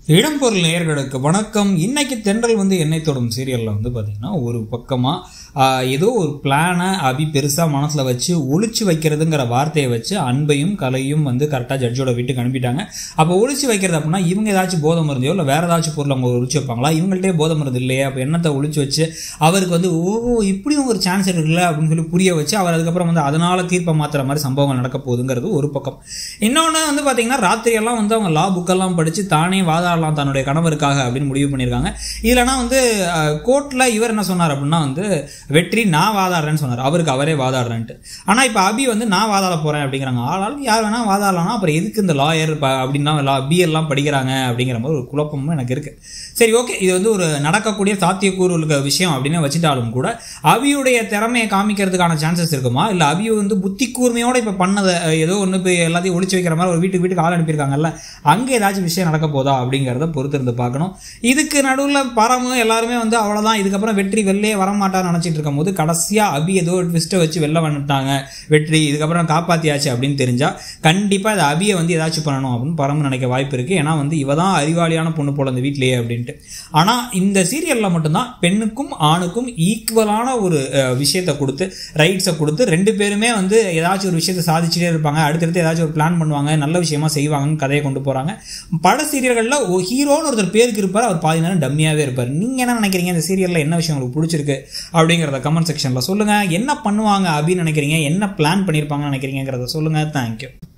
இடம்பொருள் நேயர்களுக்கு வணக்கம் இன்னைக்கு தென்றல் வந்து என்னை தொடும் சீரியலில் வந்து பார்த்தீங்கன்னா ஒரு பக்கமாக ஏதோ ஒரு பிளானை அபி பெருசாக மனசில் வச்சு ஒளிச்சு வைக்கிறதுங்கிற வார்த்தையை வச்சு அன்பையும் கலையும் வந்து கரெக்டாக ஜட்ஜோட வீட்டுக்கு அனுப்பிட்டாங்க அப்போ ஒளிச்சு வைக்கிறது அப்படின்னா இவங்க ஏதாச்சும் போதை மருந்தையோ இல்லை வேறு ஏதாச்சும் பொருள் அவங்க ஒளிச்சு வைப்பாங்களா இவங்கள்ட்டே போதை மருந்து இல்லையே அப்போ என்னத்தை ஒளிச்சு வச்சு அவருக்கு வந்து ஓ இப்படியும் ஒரு சான்ஸ் இருக்குல்ல அப்படின்னு சொல்லி புரிய வச்சு அவர் அதுக்கப்புறம் வந்து அதனால் தீர்ப்பை மாற்றுற மாதிரி சம்பவங்கள் நடக்க போகுதுங்கிறது ஒரு பக்கம் இன்னொன்று வந்து பார்த்தீங்கன்னா ராத்திரியெல்லாம் வந்து அவங்க லா புக்கெல்லாம் படித்து தானே வாதாடலாம் தன்னுடைய கணவருக்காக அப்படின்னு முடிவு பண்ணியிருக்காங்க இல்லைனா வந்து கோர்ட்டில் இவர் என்ன சொன்னார் அப்படின்னா வந்து வெற்றி நான் வாதாடுறேன்னு சொன்னார் அவருக்கு அவரே வாதாடுறேன்ட்டு ஆனால் இப்போ அபி வந்து நான் வாதாட போகிறேன் அப்படிங்கிறாங்க ஆளாலும் யார் வேணால் வாதாடலாம்னா அப்புறம் எதுக்கு இந்த லாயர் அப்படின்னா லா பிஎல்லாம் படிக்கிறாங்க அப்படிங்கிற மாதிரி ஒரு குழப்பமும் எனக்கு இருக்குது சரி ஓகே இது வந்து ஒரு நடக்கக்கூடிய சாத்தியக்கூறு உள்ள விஷயம் அப்படின்னு வச்சுட்டாலும் கூட அபியுடைய திறமையை காமிக்கிறதுக்கான சான்சஸ் இருக்குமா இல்லை அபியை வந்து புத்தி கூர்மையோடு இப்போ பண்ணதை ஏதோ ஒன்று இப்போ எல்லாத்தையும் ஒழிச்சு வைக்கிற மாதிரி ஒரு வீட்டுக்கு வீட்டுக்கு ஆள் அனுப்பியிருக்காங்கல்ல அங்கே ஏதாச்சும் விஷயம் நடக்க போதா அப்படிங்கிறத பொறுத்து இருந்து பார்க்கணும் இதுக்கு நடுவில் பரமு எல்லாருமே வந்து அவ்வளோதான் இதுக்கப்புறம் வெற்றி வெளிலே வரமாட்டான்னு நினச்சிட்டு இருக்கும் போது கடைசியாக அபி ஏதோ ஒரு ட்விஸ்ட்டை வச்சு வெளில வந்துட்டாங்க வெற்றி இதுக்கப்புறம் காப்பாற்றியாச்சு அப்படின்னு தெரிஞ்சால் கண்டிப்பாக இந்த அபியை வந்து ஏதாச்சும் பண்ணணும் அப்படின்னு பரமு நினைக்க வாய்ப்பு இருக்குது ஏன்னா வந்து இவ தான் அறிவாளியான பொண்ணு போல அந்த வீட்லேயே அப்படின்ட்டு ஆனால் இந்த சீரியலில் மட்டும்தான் பெண்ணுக்கும் ஆணுக்கும் ஈக்குவலான ஒரு விஷயத்தை கொடுத்து ரைட்ஸை கொடுத்து ரெண்டு பேருமே வந்து ஏதாச்சும் ஒரு விஷயத்தை சாதிச்சுட்டே இருப்பாங்க அடுத்தடுத்து ஏதாச்சும் ஒரு பிளான் பண்ணுவாங்க நல்ல விஷயமா செய்வாங்கன்னு கதையை கொண்டு போகிறாங்க பட சீரியல்களில் ஹீரோன்னு ஒருத்தர் பேருக்கு இருப்பார் அவர் பாதி நேரம் டம்மியாகவே இருப்பார் நீங்கள் என்ன நினைக்கிறீங்க இந்த சீரியலில் என்ன விஷயம் உங்களுக்கு பிடிச்சிருக்கு அப்படிங்கிறத கமெண்ட் செக்ஷனில் சொல்லுங்கள் என்ன பண்ணுவாங்க அப்படின்னு நினைக்கிறீங்க என்ன பிளான் பண்ணியிருப்பாங்கன்னு நினைக்கிறீங்கிறத சொல்லுங்கள் தேங்க்யூ